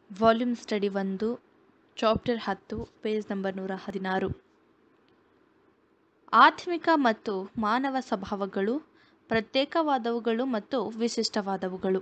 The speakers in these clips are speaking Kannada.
ವಾಲ್ಯೂಮ್ ಸ್ಟಡಿ ಒಂದು ಚಾಪ್ಟರ್ ಹತ್ತು ಪೇಜ್ ನಂಬರ್ ನೂರ ಹದಿನಾರು ಆತ್ಮಿಕ ಮತ್ತು ಮಾನವ ಸ್ವಭಾವಗಳು ಪ್ರತ್ಯೇಕವಾದವುಗಳು ಮತ್ತು ವಿಶಿಷ್ಟವಾದವುಗಳು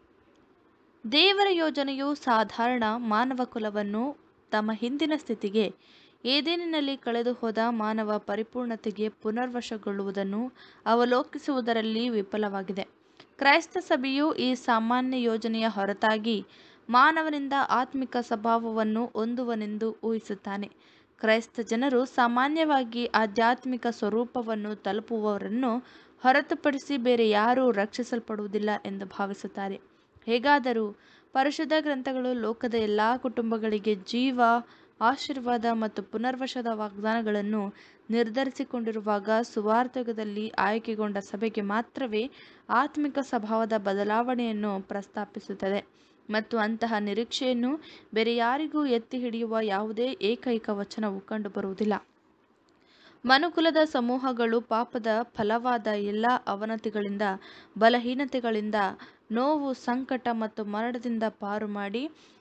ದೇವರ ಯೋಜನೆಯು ಸಾಧಾರಣ ಮಾನವ ಕುಲವನ್ನು ತಮ್ಮ ಹಿಂದಿನ ಸ್ಥಿತಿಗೆ ಏದೇನಿನಲ್ಲಿ ಕಳೆದು ಹೋದ ಮಾನವ ಪರಿಪೂರ್ಣತೆಗೆ ಪುನರ್ವಶಗೊಳ್ಳುವುದನ್ನು ಅವಲೋಕಿಸುವುದರಲ್ಲಿ ವಿಫಲವಾಗಿದೆ ಕ್ರೈಸ್ತ ಸಭೆಯು ಈ ಸಾಮಾನ್ಯ ಯೋಜನೆಯ ಹೊರತಾಗಿ ಮಾನವನಿಂದ ಆತ್ಮಿಕ ಸ್ವಭಾವವನ್ನು ಹೊಂದುವನೆಂದು ಊಹಿಸುತ್ತಾನೆ ಕ್ರೈಸ್ತ ಜನರು ಸಾಮಾನ್ಯವಾಗಿ ಆಧ್ಯಾತ್ಮಿಕ ಸ್ವರೂಪವನ್ನು ತಲುಪುವವರನ್ನು ಹೊರತುಪಡಿಸಿ ಬೇರೆ ಯಾರೂ ರಕ್ಷಿಸಲ್ಪಡುವುದಿಲ್ಲ ಎಂದು ಭಾವಿಸುತ್ತಾರೆ ಹೇಗಾದರೂ ಪರಿಶುದ್ಧ ಗ್ರಂಥಗಳು ಲೋಕದ ಎಲ್ಲ ಕುಟುಂಬಗಳಿಗೆ ಜೀವ ಆಶೀರ್ವಾದ ಮತ್ತು ಪುನರ್ವಶದ ವಾಗ್ದಾನಗಳನ್ನು ನಿರ್ಧರಿಸಿಕೊಂಡಿರುವಾಗ ಸುವಾರ್ತೆಯುಗದಲ್ಲಿ ಆಯ್ಕೆಗೊಂಡ ಸಭೆಗೆ ಮಾತ್ರವೇ ಆತ್ಮಿಕ ಸ್ವಭಾವದ ಬದಲಾವಣೆಯನ್ನು ಪ್ರಸ್ತಾಪಿಸುತ್ತದೆ ಮತ್ತು ಅಂತಹ ನಿರೀಕ್ಷೆಯನ್ನು ಬೇರೆ ಯಾರಿಗೂ ಎತ್ತಿ ಹಿಡಿಯುವ ಯಾವುದೇ ಏಕೈಕ ವಚನವು ಕಂಡುಬರುವುದಿಲ್ಲ ಮನುಕುಲದ ಸಮೂಹಗಳು ಪಾಪದ ಫಲವಾದ ಎಲ್ಲ ಅವನತಿಗಳಿಂದ ಬಲಹೀನತೆಗಳಿಂದ ನೋವು ಸಂಕಟ ಮತ್ತು ಮರಣದಿಂದ ಪಾರು ಮಾಡಿ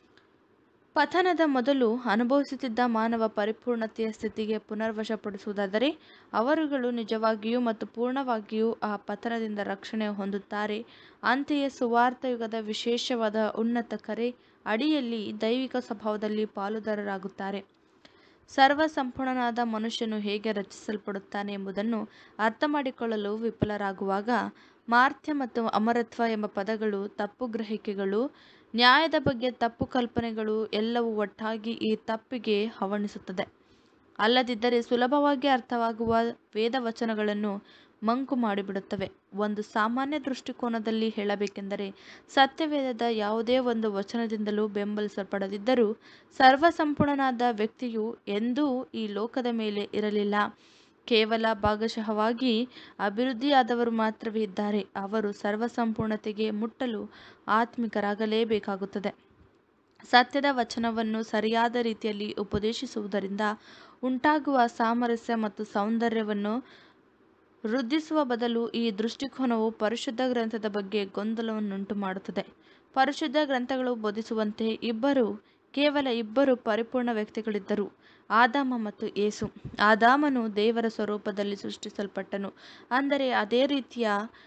ಪತನದ ಮೊದಲು ಅನುಭವಿಸುತ್ತಿದ್ದ ಮಾನವ ಪರಿಪೂರ್ಣತೆಯ ಸ್ಥಿತಿಗೆ ಪುನರ್ವಶಪಡಿಸುವುದಾದರೆ ಅವರುಗಳು ನಿಜವಾಗಿಯೂ ಮತ್ತು ಪೂರ್ಣವಾಗಿಯೂ ಆ ಪತನದಿಂದ ರಕ್ಷಣೆ ಹೊಂದುತ್ತಾರೆ ಅಂತೆಯೇ ಸುವಾರ್ತೆಯುಗದ ವಿಶೇಷವಾದ ಉನ್ನತ ಕರೆ ಅಡಿಯಲ್ಲಿ ದೈವಿಕ ಸ್ವಭಾವದಲ್ಲಿ ಪಾಲುದಾರರಾಗುತ್ತಾರೆ ಸರ್ವ ಸಂಪೂರ್ಣನಾದ ಮನುಷ್ಯನು ಹೇಗೆ ರಚಿಸಲ್ಪಡುತ್ತಾನೆ ಎಂಬುದನ್ನು ಅರ್ಥಮಾಡಿಕೊಳ್ಳಲು ವಿಫಲರಾಗುವಾಗ ಮಾರ್ಥ್ಯ ಮತ್ತು ಅಮರತ್ವ ಎಂಬ ಪದಗಳು ತಪ್ಪು ಗ್ರಹಿಕೆಗಳು ನ್ಯಾಯದ ಬಗ್ಗೆ ತಪ್ಪು ಕಲ್ಪನೆಗಳು ಎಲ್ಲವೂ ಒಟ್ಟಾಗಿ ಈ ತಪ್ಪಿಗೆ ಹವಣಿಸುತ್ತದೆ ಅಲ್ಲದಿದ್ದರೆ ಸುಲಭವಾಗಿ ಅರ್ಥವಾಗುವ ವೇದವಚನಗಳನ್ನು ಮಂಕು ಮಾಡಿಬಿಡುತ್ತವೆ ಒಂದು ಸಾಮಾನ್ಯ ದೃಷ್ಟಿಕೋನದಲ್ಲಿ ಹೇಳಬೇಕೆಂದರೆ ಸತ್ಯವೇದದ ಯಾವುದೇ ಒಂದು ವಚನದಿಂದಲೂ ಬೆಂಬಲಿಸಲ್ಪಡದಿದ್ದರೂ ಸರ್ವಸಂಪೂರ್ಣನಾದ ವ್ಯಕ್ತಿಯು ಎಂದೂ ಈ ಲೋಕದ ಮೇಲೆ ಇರಲಿಲ್ಲ ಕೇವಲ ಭಾಗಶಃವಾಗಿ ಅಭಿವೃದ್ಧಿಯಾದವರು ಮಾತ್ರವೇ ಇದ್ದಾರೆ ಅವರು ಸರ್ವಸಂಪೂರ್ಣತೆಗೆ ಮುಟ್ಟಲು ಆತ್ಮಿಕರಾಗಲೇಬೇಕಾಗುತ್ತದೆ ಸತ್ಯದ ವಚನವನ್ನು ಸರಿಯಾದ ರೀತಿಯಲ್ಲಿ ಉಪದೇಶಿಸುವುದರಿಂದ ಉಂಟಾಗುವ ಸಾಮರಸ್ಯ ಮತ್ತು ಸೌಂದರ್ಯವನ್ನು ವೃದ್ಧಿಸುವ ಬದಲು ಈ ದೃಷ್ಟಿಕೋನವು ಪರಿಶುದ್ಧ ಗ್ರಂಥದ ಬಗ್ಗೆ ಗೊಂದಲವನ್ನುಂಟು ಮಾಡುತ್ತದೆ ಪರಿಶುದ್ಧ ಗ್ರಂಥಗಳು ಬೋಧಿಸುವಂತೆ ಇಬ್ಬರು ಕೇವಲ ಇಬ್ಬರು ಪರಿಪೂರ್ಣ ವ್ಯಕ್ತಿಗಳಿದ್ದರು ಆದಾಮ ಮತ್ತು ಏಸು ಆದಾಮನು ದೇವರ ಸ್ವರೂಪದಲ್ಲಿ ಸೃಷ್ಟಿಸಲ್ಪಟ್ಟನು ಅಂದರೆ ಅದೇ ರೀತಿಯ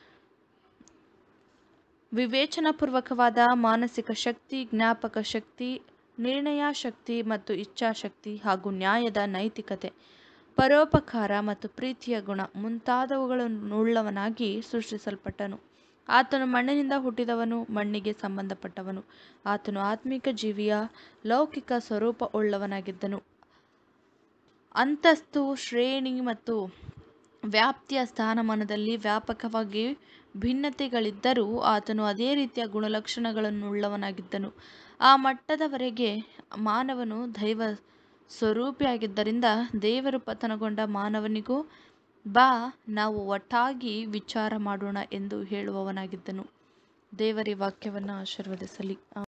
ವಿವೇಚನಾಪೂರ್ವಕವಾದ ಮಾನಸಿಕ ಶಕ್ತಿ ಜ್ಞಾಪಕ ಶಕ್ತಿ ನಿರ್ಣಯ ಶಕ್ತಿ ಮತ್ತು ಇಚ್ಛಾಶಕ್ತಿ ಹಾಗೂ ನ್ಯಾಯದ ನೈತಿಕತೆ ಪರೋಪಕಾರ ಮತ್ತು ಪ್ರೀತಿಯ ಗುಣ ಮುಂತಾದವುಗಳನ್ನುಳ್ಳವನಾಗಿ ಸೃಷ್ಟಿಸಲ್ಪಟ್ಟನು ಆತನು ಮಣ್ಣಿನಿಂದ ಹುಟ್ಟಿದವನು ಮಣ್ಣಿಗೆ ಸಂಬಂಧಪಟ್ಟವನು ಆತನು ಆತ್ಮಿಕ ಜೀವಿಯ ಲೌಕಿಕ ಸ್ವರೂಪ ಉಳ್ಳವನಾಗಿದ್ದನು ಅಂತಸ್ತು ಶ್ರೇಣಿ ಮತ್ತು ವ್ಯಾಪ್ತಿಯ ಸ್ಥಾನಮಾನದಲ್ಲಿ ವ್ಯಾಪಕವಾಗಿ ಭಿನ್ನತೆಗಳಿದ್ದರೂ ಆತನು ಅದೇ ರೀತಿಯ ಗುಣಲಕ್ಷಣಗಳನ್ನುಳ್ಳವನಾಗಿದ್ದನು ಆ ಮಟ್ಟದವರೆಗೆ ಮಾನವನು ದೈವ ಸ್ವರೂಪಿಯಾಗಿದ್ದರಿಂದ ದೇವರು ಪತನಗೊಂಡ ಮಾನವನಿಗೂ ಬಾ ನಾವು ಒಟ್ಟಾಗಿ ವಿಚಾರ ಮಾಡೋಣ ಎಂದು ಹೇಳುವವನಾಗಿದ್ದನು ದೇವರ ವಾಕ್ಯವನ್ನು ಆಶೀರ್ವದಿಸಲಿ